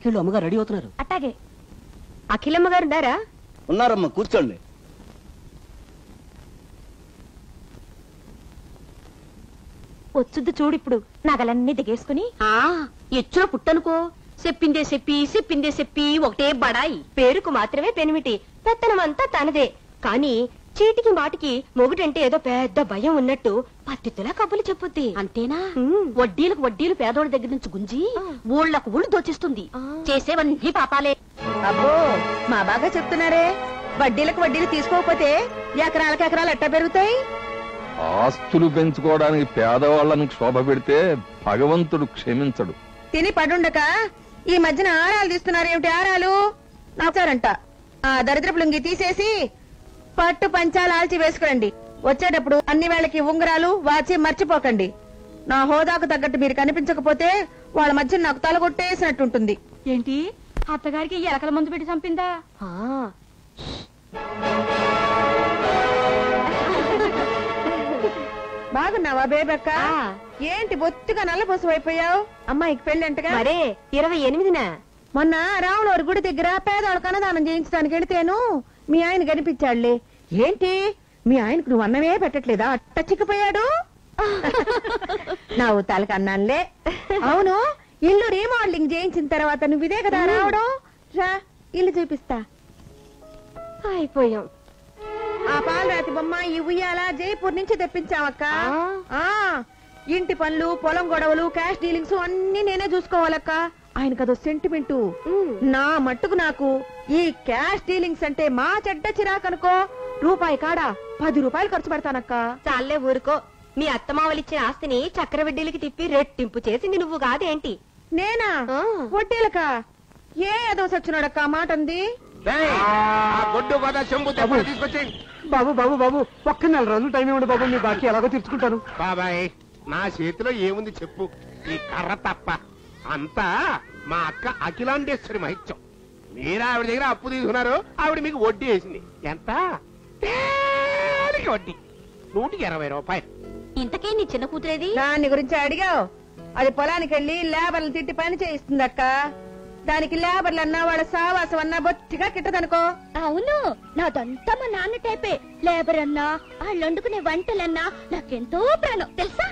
బయటికి వెళ్ళి అమ్మగారు రెడీ అవుతున్నారు అట్టాగే అఖిలమ్మ గారు ఉన్నారా ఉన్నారమ్మా కూర్చోండి వచ్చుద్దు చూడు ఇప్పుడు నగలన్నీ దిగేసుకుని ఆ ఎచ్చుల పుట్టనుకో చెప్పిందే చెప్పి చెప్పిందే చెప్పి ఒకటే బడాయి పేరుకు మాత్రమే పెనిమిటి పెత్తనమంతా తనదే కానీ చీటికి మాటికి మొగుడంటే ఏదో పెద్ద భయం ఉన్నట్టు పత్తితులా కబులు చెప్పుద్ది అంతేనా ఉమ్. వడ్డీలకు వడ్డీలు పేదోళ్ళ దగ్గర నుంచి గుంజి ఆ. ఊళ్ళకు ఊళ్ళు దోచేస్తుంది ఆ. చేసేవన్నీ పాపాలే అబ్బో మా బాగా చెప్తున్నారే వడ్డీలకు వడ్డీలు తీసుకోకపోతే ఎకరాలకు ఎకరాలు ఎట్టా పెరుగుతాయి ఆస్తులు పెంచుకోవడానికి పేదవాళ్లను క్షోభ పెడితే భగవంతుడు క్షమించడు తిని పడుండక ఈ మధ్యన ఆరాలు తీస్తున్నారు ఏమిటి ఆరాలు నాచారంట ఆ దరిద్రపు లుంగి తీసేసి పట్టు పంచాలు ఆల్చి వేసుకురండి వచ్చేటప్పుడు అన్ని వేళకి ఉంగరాలు వాచి మర్చిపోకండి నా హోదాకు తగ్గట్టు మీరు కనిపించకపోతే వాళ్ళ మధ్య నాకు తలగొట్టేసినట్టుంటుంది ఏంటి అత్తగారికి ఎలకల మందు పెట్టి చంపిందా ఆ, బాగున్నావా బేబక్క ఆ. ఏంటి బొత్తుగా నల్లబోసం అయిపోయావు అమ్మాయికి పెళ్లి అంటగా మరే ఇరవై ఎనిమిదిన మొన్న రాములవారి గుడి దగ్గర పేదవాళ్ళకి అన్నదానం చేయించడానికి వెళితేను మీ ఆయన కనిపించాడులే ఏంటి మీ ఆయనకు నువ్వు అన్నమే పెట్టట్లేదా అట్ట చిక్కిపోయాడు నా ఊతాలకి అన్నానులే అవును ఇల్లు రీమోడలింగ్ చేయించిన తర్వాత నువ్వు ఇదే కదా రావడం రా ఇల్లు చూపిస్తా అయిపోయాం ఆ పాలరాతి బొమ్మ ఈ ఉయ్యాల జైపూర్ నుంచి తెప్పించావక్క ఆ ఇంటి పనులు పొలం గొడవలు క్యాష్ డీలింగ్స్ అన్ని నేనే చూసుకోవాలక్క ఆయనకు అదో సెంటిమెంటు ఉమ్. నా మట్టుకు నాకు ఈ క్యాష్ డీలింగ్స్ అంటే మా చెడ్డ చిరాకనుకో రూపాయి కాడా పది రూపాయలు ఖర్చు పెడతానక్క చాలే ఊరుకో మీ అత్తమావలిచ్చిన ఆస్తిని చక్రవడ్డీలకి తిప్పి రెట్టింపు చేసింది నువ్వు కాదేంటి నేనా ఆ. వడ్డీలక ఏ ఏదో సచ్చినాడక్క ఆ మాట అంది గొడ్డు గోదా చెంబు తెప్ప తీసుకొచ్చేయండి బాబు బాబు బాబు ఒక్క నెల రోజులు టైం ఇవ్వండి బాబు మీ బాకీ ఎలాగో తీర్చుకుంటాను బాబాయ్ నా చేతిలో ఏముంది చెప్పు ఈ కర్ర తప్ప అంతా మా అక్క అఖిలాండేశ్వరి మహిత్యం మీరు ఆవిడ దగ్గర అప్పు తీసుకున్నారు ఆవిడ మీకు వడ్డీ వేసింది ఎంత తేలిక వడ్డీ నూటికి ఇరవై రూపాయలు ఇంతకే నీ చిన్న కూతురేది దాని గురించి అడిగావు అది పొలానికి వెళ్ళి లేబర్లు తిట్టి పని చేయిస్తుందక్క దానికి లేబర్లు అన్నా వాళ్ళ సావాసం అన్నా బొత్తిగా కిట్టదనుకో అవును నాదంతా మా నాన్న టైపే లేబర్ అన్నా వాళ్ళు వండుకునే వంటలన్నా నాకెంతో ప్రాణం తెలుసా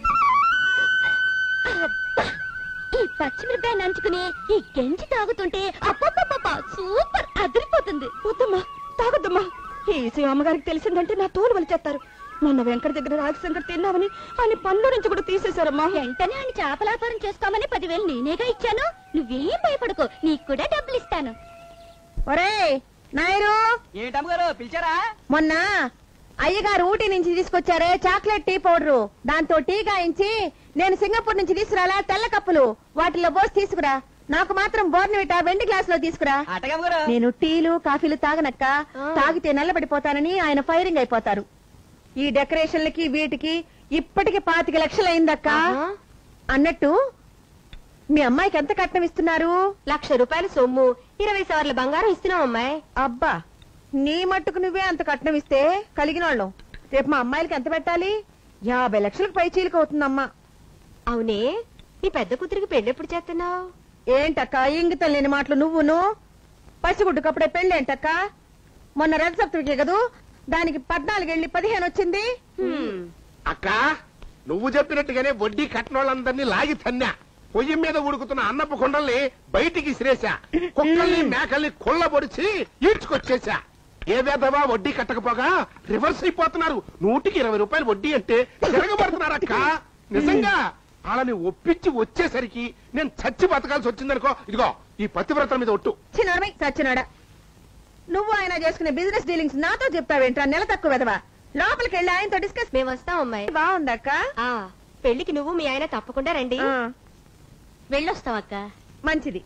అబ్బా! ఈ పచ్చిమిరపకాయ నంచుకుని ఈ గంజి తాగుతుంటే అబ్బబ్బబ్బబ్బా సూపర్ అదిరిపోతుంది వద్దమ్మా తాగొద్దమ్మా ఈ విషయం అమ్మగారికి తెలిసిందంటే నా తోలు వలిచేస్తారు మొన్న వెంకట దగ్గర రాగి సంగతి తిన్నామని ఆయన పనుల నుంచి కూడా తీసేశారమ్మా వెంటనే ఆయన చేపలాపారం చేసుకోమని పదివేలు నేనేగా ఇచ్చాను నువ్వేం భయపడకు నీకు కూడా డబ్బులు ఇస్తాను ఒరే నాయరు ఏంటమ్మగారు పిలిచారా మొన్న అయ్యగారు ఊటీ నుంచి తీసుకొచ్చారే చాక్లెట్ టీ పౌడర్ దాంతో టీ గాయించి నేను సింగపూర్ నుంచి తీసుకురాలా తెల్ల కప్పులు వాటిలో పోసి తీసుకురా నాకు మాత్రం బోర్నవిటా వెండి గ్లాస్ లో తీసుకురా అటగమ్మగారు నేను టీలు కాఫీలు తాగనక్క తాగితే నల్లబడిపోతానని ఆయన ఫైరింగ్ అయిపోతారు ఈ డెకరేషన్లకి వీటికి ఇప్పటికి పాతిక లక్షలు అయిందక్క ఆహా. అన్నట్టు మీ అమ్మాయికి ఎంత కట్నం ఇస్తున్నారు లక్ష రూపాయల సొమ్ము ఇరవై సవర్ల బంగారం ఇస్తున్నాం అమ్మాయి అబ్బా నీ మట్టుకు నువ్వే అంత కట్నం ఇస్తే కలిగిన వాళ్ళం రేపు మా అమ్మాయిలకి ఎంత పెట్టాలి యాభై లక్షలకు పై చీలిక అవుతుందమ్మా అవునే నీ పెద్ద కూతురికి పెళ్ళెప్పుడు చేస్తున్నావు ఏంటక్క ఇంగితం లేని మాటలు నువ్వును పసిగుడ్డు కప్పుడే పెళ్ళేంటక్క మొన్న రథ సప్తమికే కదూ దానికి పద్నాలుగెళ్ళి పదిహేను వచ్చింది అక్క నువ్వు చెప్పినట్టుగానే వడ్డీ కట్టినోళ్ళందరినీ లాగి తన్నా పొయ్యి మీద ఉడుకుతున్న అన్నపు కొండల్ని బయటికి సిరేసా కుక్కల్ని మేకల్ని కుళ్ళ పొడిచి ఈడ్చుకొచ్చేసా ఏ వేదవా వడ్డీ కట్టకపోగా రివర్స్ అయిపోతున్నారు నూటికి ఇరవై రూపాయలు వడ్డీ అంటే తిరగబడుతున్నారు అక్క నిజంగా వాళ్ళని ఒప్పించి వచ్చేసరికి నేను చచ్చి బతకాల్సి వచ్చిందనుకో ఇదిగో ఈ పతివ్రతల మీద ఒట్టు చిన్నరమై సచ్చినాడా నువ్వు ఆయన చేసుకునే బిజినెస్ డీలింగ్స్ నాతో చెప్తావేంట్రా నెల తక్కువ వెదవా లోపలికి వెళ్ళి ఆయనతో డిస్కస్ మేము వస్తాం అమ్మాయి బాగుందక్క ఆ పెళ్లికి నువ్వు మీ ఆయన తప్పకుండా రండి ఆ, వెళ్ళొస్తావక్క మంచిది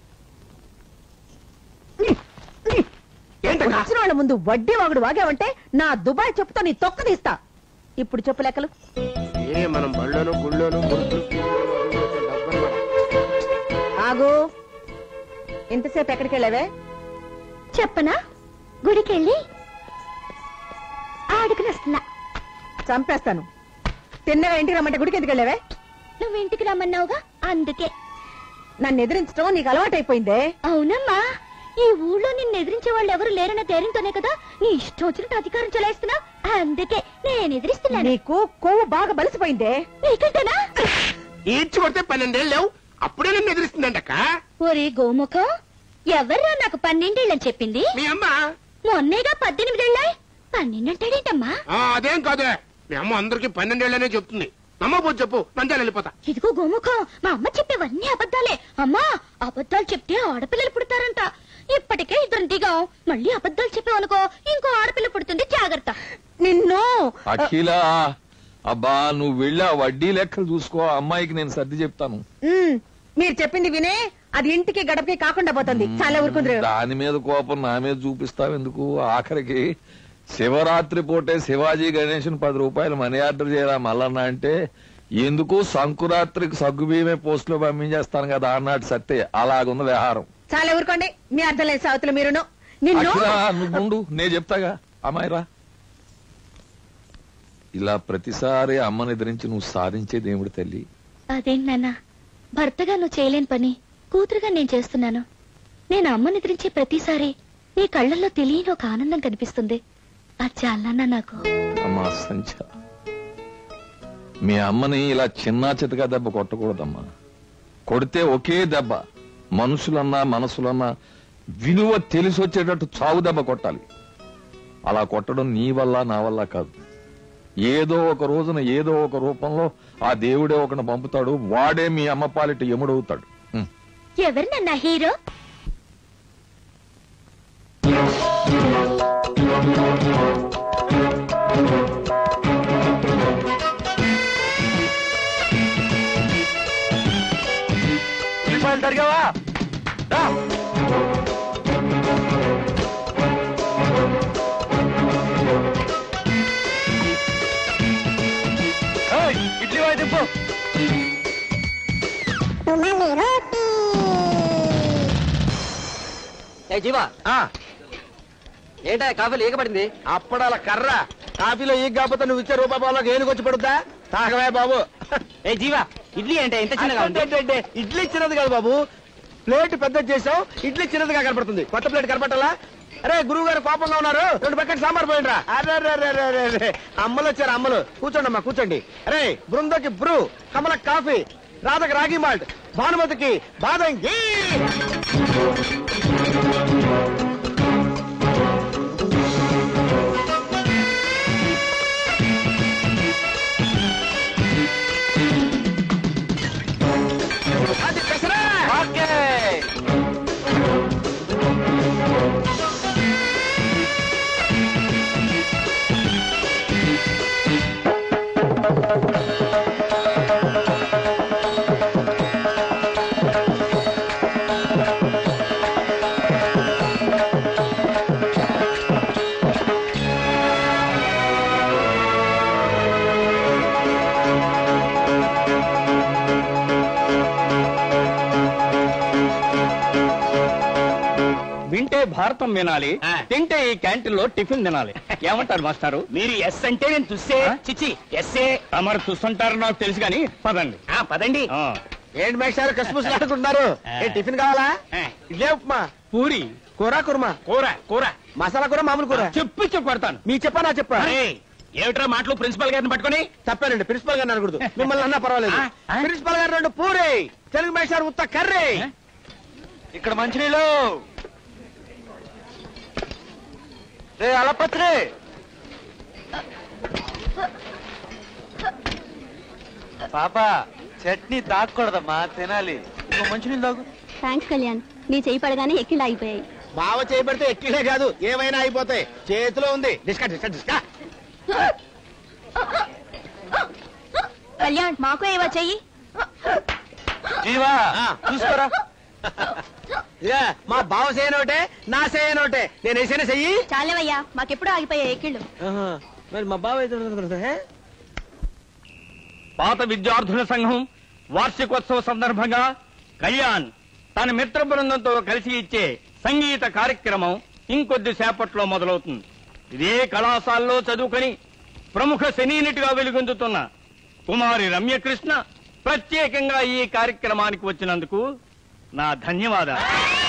ఏంటక్క వచ్చిన వాళ్ళ ముందు వడ్డీ వాగుడు వాగావంటే నా దుబాయ్ చెప్పుతో నీ తొక్క తీస్తా ఇప్పుడు చెప్పు లెక్కలు ఏ మనం బళ్ళోను గుళ్ళోను గుర్తులు ఆగు ఇంతసేపు ఎక్కడికి వెళ్ళావే చెప్పనా గుడికెళ్ళి ఆడుకుని వస్తున్నా చంపేస్తాను తిన్నగా ఇంటికి రమ్మంటే గుడికి ఎందుకు వెళ్ళావే నువ్వు ఇంటికి రమ్మన్నావుగా అందుకే నన్ను ఎదిరించడం నీకు అలవాటైపోయిందే అవునమ్మా ఈ ఊళ్ళో నిన్ను ఎదిరించే వాళ్ళు ఎవరు లేరన్న ధైర్యంతోనే కదా నీ ఇష్టం వచ్చినట్టు అధికారం చెలాయిస్తున్నా అందుకే నేను ఎదిరిస్తున్నాను నీకు కొవ్వు బాగా బలిసిపోయిందే నీకంటేనా ఈడ్చి కొడితే పన్నెండేళ్ళు లేవు అప్పుడే నిన్ను ఎదిరిస్తుందంటక్క ఒరే గోముఖం ఎవర్రా నాకు పన్నెండేళ్ళని చెప్పింది మీ అమ్మ మొన్నేగా పద్దెనిమిదేళ్ళాయి పన్నెండంటాడేంటమ్మా ఆ, అదేం కాదే మీ అమ్మ అందరికి పన్నెండేళ్ళనే చెప్తుంది నమ్మబోదు చెప్పు నంద్యాల వెళ్ళిపోతా ఇదిగో గోముఖం మా అమ్మ చెప్పేవన్నీ అబద్ధాలే అమ్మా అబద్ధాలు చెప్తే ఆడపిల్లలు పుడతారంట ఇప్పటికే ఇద్దరు దిగాం మళ్ళీ అబద్ధాలు చెప్పావనుకో ఇంకో ఆడపిల్ల పుడుతుంది జాగ్రత్త నిన్ను అఖిల అబ్బా నువ్వు వెళ్ళి ఆ వడ్డీ లెక్కలు చూసుకో ఆ అమ్మాయికి నేను సర్ది చెప్తాను ఉమ్, మీరు చెప్పింది వినే అది ఇంటికి గడపకి కాకుండా పోతుంది చాలా ఊరుకుందరు దాని మీద కోపం నా మీద చూపిస్తావు ఎందుకు ఆఖరికి శివరాత్రి పూటే శివాజీ గణేషన్ పది రూపాయలు మనీ ఆర్డర్ చేయరా మల్లన్న అంటే ఎందుకు సంకురాత్రికి సగ్గు బియ్యమే పోస్ట్ లో పంపించేస్తాను కదా అన్నాడు సత్య అలాగుంది వ్యవహారం చాలా ఊరుకోండి మీ అర్థం లేదు సావుతులు మీరును నిన్ను అఖిల నువ్వు ఉండు నేను చెప్తాగా అమ్మాయిరా ఇలా ప్రతిసారి అమ్మని ఎదిరించి నువ్వు సాధించేది ఏమిటి తల్లి అదేంటి నాన్న భర్తగా నువ్వు చేయలేని పని కూతురుగా నేను చేస్తున్నాను నేను అమ్మని ఎదిరించే ప్రతిసారి నీ కళ్ళల్లో తెలియని ఒక ఆనందం కనిపిస్తుంది అది చాలా నాకు అమ్మా సంచ మీ అమ్మని ఇలా చిన్నా చితగా దెబ్బ కొట్టకూడదమ్మా కొడితే ఒకే దెబ్బ మనుషులన్నా మనసులన్నా విలువ తెలిసి వచ్చేటట్టు చావు దెబ్బ కొట్టాలి అలా కొట్టడం నీ వల్ల నా వల్ల కాదు ఏదో ఒక రోజున ఏదో ఒక రూపంలో ఆ దేవుడే ఒకని పంపుతాడు వాడే మీ అమ్మ పాలిట ఎముడవుతాడు హ్మ్. ఎవరు నన్న హీరో ఏ జీవా ఆ, ఏంటా కాఫీలు ఏకపడింది అప్పడాల కర్ర కాఫీలో ఈ కాకపోతే నువ్వు ఇచ్చే రూపాయి పావులకు ఏనుకొచ్చి పడుద్దా తాగవే బాబు ఏ జీవా ఇడ్లీ అంటే ఎంత చిన్నగా ఉంది అంటే ఇడ్లీ చిన్నది కాదు బాబు ప్లేట్ పెద్ద చేసావు ఇడ్లీ చిన్నదిగా కనపడుతుంది కొత్త ప్లేట్ కనపట్టాలా అరే గురువు గారు కోపంగా ఉన్నారు రెండు బకెట్ సాంబార్ పోయిండ్రా అరే అరే, అరే, అరే, అరే, అరే. అమ్మలు వచ్చారు అమ్మలు కూర్చోండి అమ్మా కూర్చోండి అరే బృందకి బ్రూ కమలకి కాఫీ రాధకి రాగి మాల్ట్ భానుమతికి బాదం ఘీ అది పెసరా. వింటే భారతం వినాలి ఆ. తింటే ఈ క్యాంటీన్ లో టిఫిన్ తినాలి ఏమంటారు మాస్టారు మీరు ఎస్ అంటే నేను చూసే ఆ? చిచి ఎస్ఏ తమరు చూస్తుంటారు నాకు తెలుసు కానీ పదండి ఆ, పదండి ఆ. ఏంటి మేషారు కసుపుసు ఆడుకుంటున్నారు ఏ టిఫిన్ కావాలా ఆ. ఇదే ఉప్మా పూరి కూర కుర్మా కూర కూర మసాలా కూర మామూలు కూర చెప్పి చెప్పి పెడతాను మీ చెప్పా నా చెప్పా అరే, ఏమిట్రా మాటలు ప్రిన్సిపల్ గారిని పట్టుకొని చెప్పానండి ప్రిన్సిపల్ గారిని అనకూడదు మిమ్మల్ని అన్నా పర్వాలేదు ఆ, ఆ. ప్రిన్సిపల్ గారు రెండు పూరి తెలుగు మేషారు ఉత్త కర్రీ ఆ? ఇక్కడ మంచినీళ్ళు రే అలపత్రి పాప చట్నీ తాగకూడదమ్మా తినాలి ఇంకో మంచినీళ్ళు తాగు థ్యాంక్స్ కళ్యాణ్ నీ చేయి పడగానే ఎక్కిళ్ళు ఆగిపోయాయి బావ చేయబడితే ఎట్లే కాదు ఏమైనా అయిపోతాయి చేతిలో ఉంది డిస్కా డిస్కా డిస్కా కళ్యాణ్ మాకు ఏవో చెయ్యి జీవా ఆ. చూసుకోరా ఇదే, మా బావ చేయనోటే నా చేయనోటే నేను వేసిన చెయ్యి చాలేవయ్యా మాకెప్పుడు ఆగిపోయాయి ఎక్కిళ్ళు మరి మా బావ అయితే పాత విద్యార్థుల సంఘం వార్షికోత్సవ సందర్భంగా కళ్యాణ్ తన మిత్ర బృందంతో కలిసి ఇచ్చే సంగీత కార్యక్రమం ఇంకొద్ది సేపట్లో మొదలవుతుంది ఇదే కళాశాలలో చదువుకొని ప్రముఖ సినీ నటిగా వెలుగొందుతున్న కుమారి రమ్యకృష్ణ ప్రత్యేకంగా ఈ కార్యక్రమానికి వచ్చినందుకు నా ధన్యవాదాలు